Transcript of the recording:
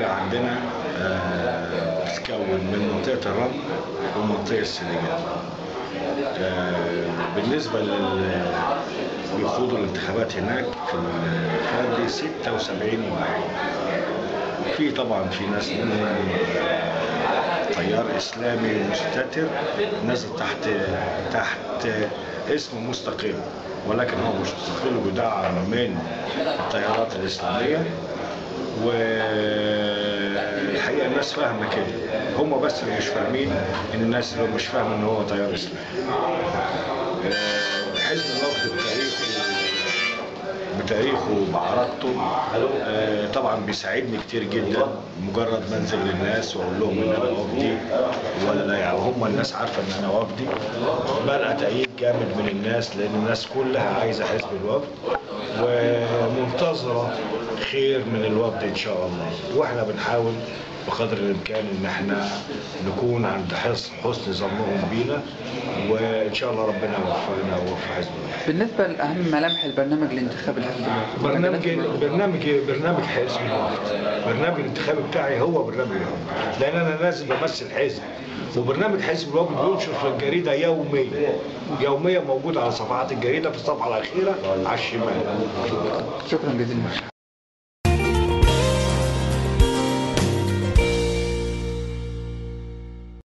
عندنا آه، بتتكون من منطقة الرمل ومنطقة السنغال آه، بالنسبة لل بيخوضوا الانتخابات هناك في الفردي 76 واحد في طبعا في ناس منهم تيار اسلامي مستتر نازل تحت تحت اسم مستقل ولكن هو مش مستقل وبيدعم من التيارات الاسلاميه والحقيقه الناس فاهمه كده هم بس اللي مش فاهمين ان الناس اللي مش فاهمه ان هو تيار اسلامي آه، حزب الوفد بتاريخه بتاريخه بعراقته آه، طبعا بيساعدني كتير جدا مجرد ما انزل للناس واقول لهم ان انا وفدي ولا لا يعني هم الناس عارفه ان انا وفدي بلقى تأييد جامد من الناس لان الناس كلها عايزه حزب الوفد ومنتظره خير من الوفد ان شاء الله واحنا بنحاول بقدر الامكان ان احنا نكون عند حسن حسن ظنهم بينا وان شاء الله ربنا يوفقنا ويوفق حزب الوفد بالنسبة لأهم ملامح البرنامج الانتخابي لحزب الوفد برنامج برنامج برنامج حزب الوفد برنامج الانتخابي بتاعي هو برنامج الوفد لان انا لازم بمثل حزب وبرنامج حزب الوفد بينشر في الجريده يوميا يوميا موجود على صفحات الجريده في الصفحه الاخيره على الشمال شكرا جزيلا